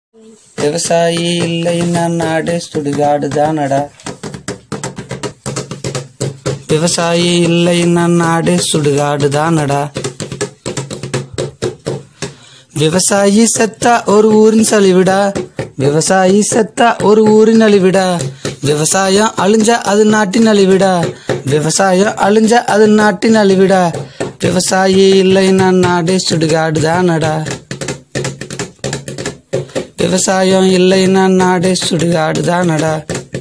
விவசாயி இல்லைன்னா நாடு சுடுகாடு தானடா விவசாயி இல்லைன்னா நாடு சுடுகாடு தானடா விவசாயி செத்தா ஒரு ஊரின் சலிவிடா விவசாயி செத்தா ஒரு ஊரின் அழிவிடா விவசாயம் அழிஞ்சா அது நாட்டின் அழிவிடா விவசாயம் அழிஞ்சா அது நாட்டின் அழிவிடா விவசாயி இல்லைன்னா நாடு சுடுகாடு தானடா விவசாயம் இல்லைன்னா நாடு சுடுகாடு தானடா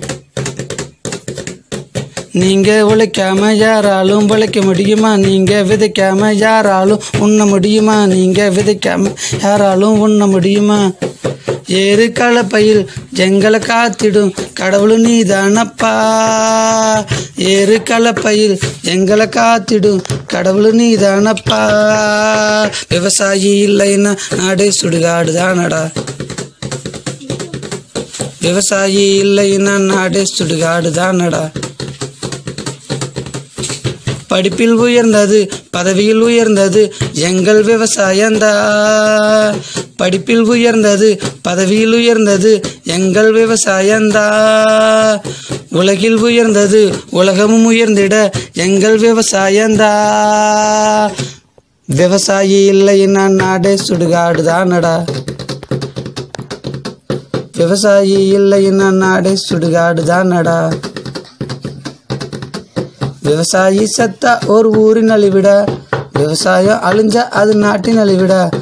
நீங்க உழைக்காம யாராலும் உழைக்க முடியுமா நீங்க விதைக்காம யாராலும் உண்ண முடியுமா நீங்க விதைக்காம யாராலும் உண்ண முடியுமா ஏறு கலப்பையில் எங்களை காத்திடும் கடவுள் நீதானப்பா ஏறு கலப்பையில் எங்களை காத்திடும் கடவுள் நீதானப்பா விவசாயி இல்லைன்னா நாடு சுடுகாடு தானடா விவசாயி இல்லைன்னா நாடு சுடுகாடு தானடா படிப்பில் உயர்ந்தது பதவியில் உயர்ந்தது எங்கள் விவசாயந்தா படிப்பில் உயர்ந்தது பதவியில் உயர்ந்தது எங்கள் விவசாயந்தா உலகில் உயர்ந்தது உலகமும் உயர்ந்திட எங்கள் விவசாயந்தா விவசாயி இல்லைன்னா நாடே சுடுகாடு தானடா விவசாயி இல்லைன்னா நாடே சுடுகாடு தானடா விவசாயி செத்தா ஒரு ஊரின் அழிவிட விவசாயம் அழிஞ்சா அது நாட்டின் அழிவிட